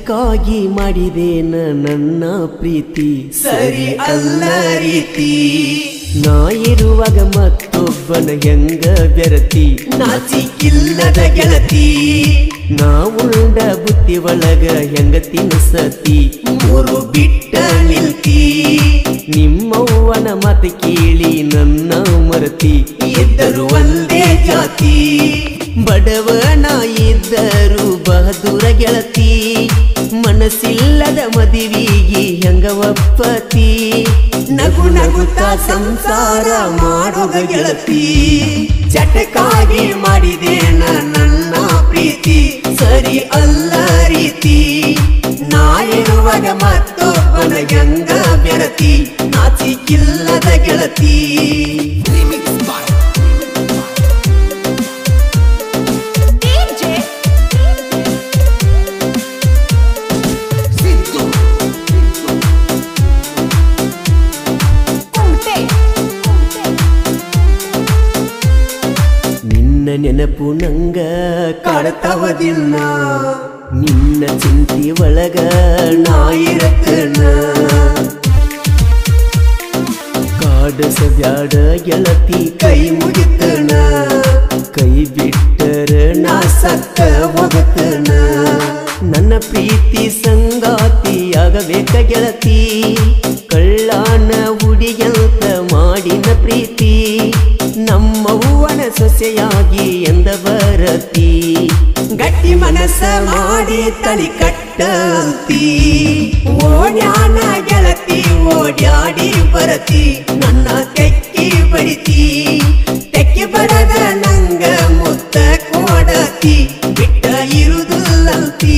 ಚಟಕ್ಕಾಗಿ ಮಾಡಿದೇನ ನನ್ನ ಪ್ರೀತಿ ಸರಿ ಅಲ್ಲ ರೀತಿ ನಾ ಇರುವಾಗ ಮತ್ತೊಬ್ಬನ ಹೆಂಗ ಬೆರತಿ ನಾಚಿಕಿಲ್ಲದ ಗೆಳತಿ ನಾ ಉಂಡ ಬುತ್ತಿ ಒಳಗ ಹೆಂಗ ತಿನ್ಸತಿ ಮೂರು ಬಿಟ್ಟ ನಿಲ್ತಿ ನಿಮ್ಮವ್ವನ ಮಾತು ಕೇಳಿ ನನ್ನ ಮರತಿ ಇದ್ದರು ಒಂದೇ ಜಾತಿ ಬಡವನ ಇದ್ದರು ಬಹದೂರ ಗೆಳತಿ ಮನಸ್ಸಿಲ್ಲದ ಮದುವಿಗೆ ಹೆಂಗ ಒಪ್ಪತಿ ನಗು ನಗುತ್ತಾ ಸಂಸಾರ ಮಾಡುವ ಗೆಳತಿ ಚಟಕ್ಕಾಗಿ ಮಾಡಿದೇನ ನನ್ನ ಪ್ರೀತಿ ಸರಿ ಅಲ್ಲ ರೀತಿ ನಾ ಇರುವಾಗ ಮತ್ತೊಬ್ಬನ ಗಂಗ ಬೆರತಿ ನಾಚಿಕಿಲ್ಲದ ಗೆಳತಿ ನಿನ್ನ ನೆನಪು ನಂಗ ಕಾಡ್ತಾವ ದಿನ ನಿನ್ನ ಚಿಂತಿ ಒಳಗ ನಾ ಇರತನ ಕಾಡಸಬ್ಯಾಡ ಗೆಳತಿ ಕೈ ಮುಗಿತನ ಕೈ ಬಿಟ್ಟರ ನಾ ಸತ್ತ ಹೋಗತನ ನನ್ನ ಪ್ರೀತಿ ಸಂಗಾತಿಯಾಗಬೇಕ ಗೆಳತಿ ಕಳ್ಳಾನ ಹುಡಿಯಂತ ಮಾಡಿನ ಪ್ರೀತಿ ನಮ್ಮವ್ವನ ಸೊಸೆಯಾಗಿ ಎಂದ ಬರತಿ ಗಟ್ಟಿ ಮನಸ್ಸ ಮಾಡಿ ತಳಿ ಕಟ್ಟಂತಿ ಓಡ್ಯಾನ ಗೆಳತಿ ಓಡ್ಯಾಡಿ ಬರತಿ ನನ್ನ ತೆಕ್ಕಿ ಬಡಿತಿ ತೆಕ್ಕಿ ಬಡದ ನಂಗ ಮುತ್ತ ಕೊಡತಿ ಬಿಟ್ಟ ಇರುದಿಲ್ಲಂತಿ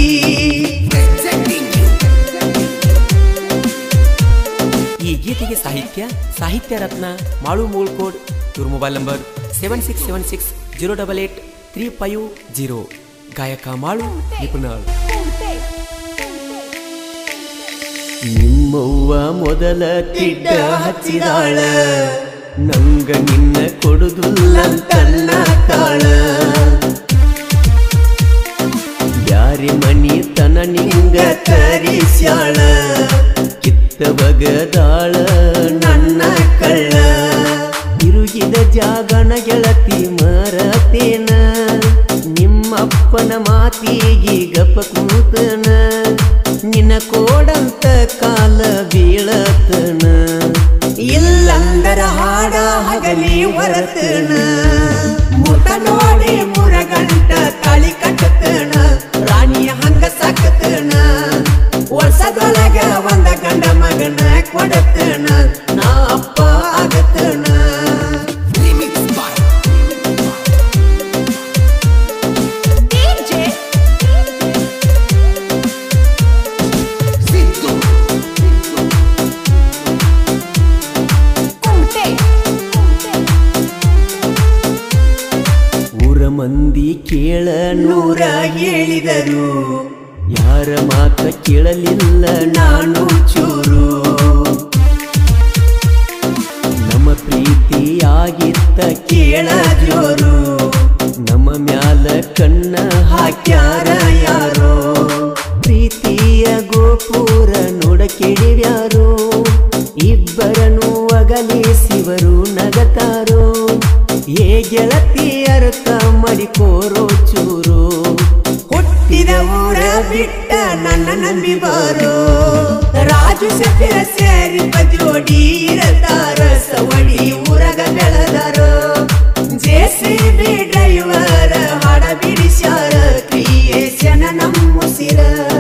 ಈ ಗೀತೆಗೆ ಸಾಹಿತ್ಯ ಸಾಹಿತ್ಯ ರತ್ನ ಮಾಳು ಮೂಳ್ಕೋಡ್ ಇವ್ರ mobile number seven six seven six zero double eight three five zero ಗಾಯಕ ಮಾಳು ನಿಪುಣಾಳ್ ನಿಮ್ಮವ್ವ ಮೊದಲ ತಿಡ್ಡ ಹಚ್ಚಿದಾಳ ನಂಗ ನಿನ್ನ ಕೊಡುದಿಲ್ಲ ತನ್ನ ತಾಳ ಬ್ಯಾರಿ ಮನಿ ತನ ನಿಂಗ ತರಿಸ್ಯಾಳ ಕಿತ್ತ ಬಗದಾಳ ನನ್ನ ಕಳ್ಳ ತಿರುಗಿದ ಜಾಗಣ ಗೆಳತಿ ಮರತೇನ ನಿಮ್ಮಪ್ಪನ ಮಾತಿಗೆ ಗಪ ಕೂತನ ನಿನ್ನ ಕೋಡಂತ ಕಾಲ ಬೀಳತನ ಇಲ್ಲಂದರ ಹಾಡ ಹಗಲಿ ಹೊರತನ ಮುತ ನೋಡಿ ಮುರಗಂಟ ತಾಳಿ ಕಟ್ಟತನ ರಾಣಿಯ ಹಂಗ ಸಾಕತನ ವರ್ಷದೊಳಗ ಒಂದ ಗಂಡ ಮಗನ ಕೊಡತನ ನಾ ಅಪ್ಪ ಆಗತನ ಊರ ಮಂದಿ ಕೇಳ ನೂರ ಹೇಳಿದರು ಯಾರ ಮಾತ ಕೇಳಲಿಲ್ಲ ನಾನು ಚೂರು ನಮ್ಮ ಪ್ರೀತಿಯಾಗಿತ್ತ ಕೇಳ ಜೋರು ನಮ್ಮ ಮ್ಯಾಲ ಕಣ್ಣ ಹಾಕ್ಯಾರ ಯಾರೋ ಪ್ರೀತಿಯ ಗೋಪುರ ನೋಡ ಕೆಡಿವ್ಯಾರೋ ಇಬ್ಬರನ್ನು ಅಗಲಿಸಿವರು ನಗತಾರೋ ಏ ಗೆಳತಿ ಅರ್ಥ ಮಾಡಿಕೋರೋ ಚೂರು ಹುಟ್ಟಿದ ಊರ ಬಿಟ್ಟ ನನ್ನ ನಂಬಿ ಬಾರೋ ರಾಜು ಸಫಿರ ಸೇರಿ ಜೋಡಿ ಇರತಾರ ಸವಡಿ ಊರಗ ಬೆಳೆದಾರೋ ಜೆಸಿಬಿ ಡ್ರೈವರ್ ಹಾಡ ಬಿಡಿಸ್ಯಾರ ಕ್ರಿಯೇಷನ್ ನಮ್ಮುಸಿರ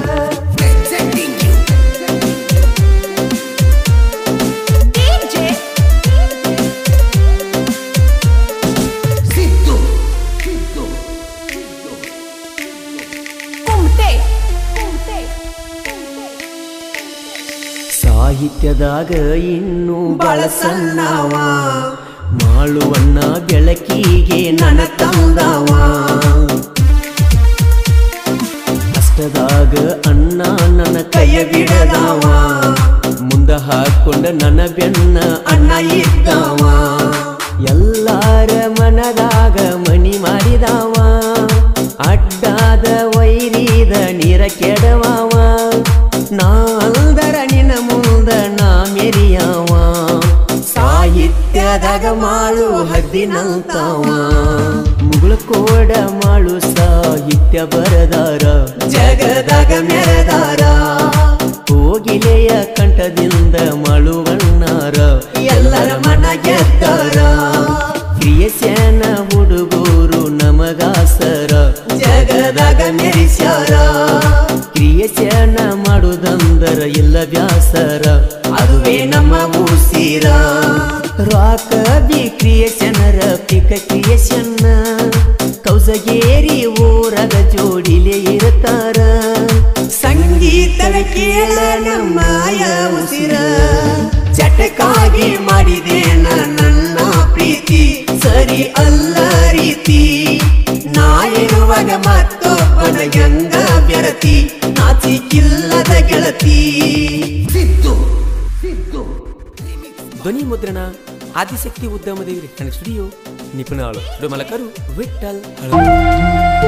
ಸಾಹಿತ್ಯದಾಗ ಇನ್ನೂ ಬಾಳ ಸಣ್ಣವ ಮಾಳುವನ್ನ ಬೆಳಕಿಗೆ ನನ್ನ ತಂದವ ಕಷ್ಟದಾಗ ಅಣ್ಣ ನನ್ನ ಕೈಯ ಬಿಡದವ ಮುಂದ ಹಾಕೊಂಡ ನನ್ನ ಬೆನ್ನ ಅಣ್ಣ ಇದ್ದವ ಎಲ್ಲಾರ ಮನದಾಗ ಮನಿ ಮಾಡಿದವ ಅಡ್ಡಾದ ವೈರಿದ ನೀರ ಕೆಡವವ ಮಾಡಿನಂತಾವ ಮುಗುಳಕೋಡ ಮಾಳು ಸಾಹಿತ್ಯ ಬರದಾರ ಜಗದಾಗ ಮೆರೆದಾರ ಕೋಗಿಲೆಯ ಕಂಠದಿಂದ ಮಾಳುವಣ್ಣಾರ ಎಲ್ಲರ ಮನ ಗೆದ್ದಾರ ಕ್ರಿಯಸ್ಯಾನ ಹುಡುಗೂರು ನಮಗಾಸರ ಜಗದಾಗ ಮೆರಿಸ್ಯಾರ ಕ್ರಿಯಸ್ಯಾನ ಮಾಡುದಂದರ ಇಲ್ಲ ವ್ಯಾಸರ ಅದುವೇ ನಮ್ಮ ಉಸಿರ ರಾಕ ಬಿ ಕ್ರಿಯೇಷನರ ಪಿಕ ಕ್ರಿಯೇಷನ್ನ ಕೌಸಗೇರಿ ಊರಗ ಜೋಡಿಲೆ ಇರ್ತಾರ ಸಂಗೀತದ ಕೇಳ ನಮ್ಮಯ ಉಸಿರ ಚಟಕ್ಕಾಗಿ ಮಾಡಿದೇನ ನನ್ನ ಪ್ರೀತಿ ಸರಿ ಅಲ್ಲ ರೀತಿ ನಾ ಇರುವಾಗ ಮತ್ತೊಬ್ಬನ ಗಂಗ ಬೆರತಿ ನಾಚಿಕಿಲ್ಲದ ಗೆಳತಿ ಸಿದ್ದು ಸಿದ್ದು ಧ್ವನಿ ಮುದ್ರಣ ಆದಿಶಕ್ತಿ ಉದ್ಯಮದೇವಿ ರೆಕಾರ್ಡಿಂಗ್ ಸ್ಟುಡಿಯೋ ನಿಪುಣಾಳು ಮಲಕರು ವಿಠಲ್ ಹಳದಿ